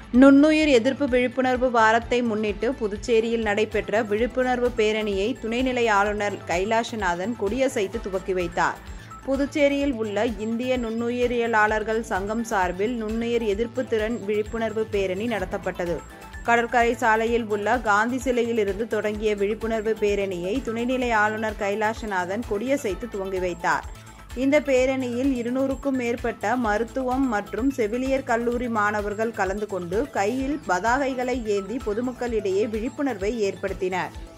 நுண்ணுயிர் எதிர்ப்பு விழிப்புணர்வு வாரத்தை முன்னிட்டு புதுச்சேரியில் நடைபெற்ற விழிப்புணர்வு பேரணியை துணைநிலை ஆளுநர் கைலாசநாதன் கொடியசைத்து துவக்கி வைத்தார் புதுச்சேரியில் உள்ள இந்திய நுண்ணுயிரியலாளர்கள் சங்கம் சார்பில் நுண்ணுயிர் எதிர்ப்பு திறன் விழிப்புணர்வு பேரணி நடத்தப்பட்டது கடற்கரை சாலையில் உள்ள காந்தி சிலையில் இருந்து தொடங்கிய விழிப்புணர்வு பேரணியை துணைநிலை ஆளுநர் கைலாசநாதன் கொடியசைத்து துவங்கி வைத்தார் இந்த பேரணியில் இருநூறுக்கும் மேற்பட்ட மருத்துவம் மற்றும் செவிலியர் கல்லூரி மாணவர்கள் கலந்து கொண்டு கையில் பதாகைகளை ஏந்தி பொதுமக்களிடையே விழிப்புணர்வை ஏற்படுத்தினர்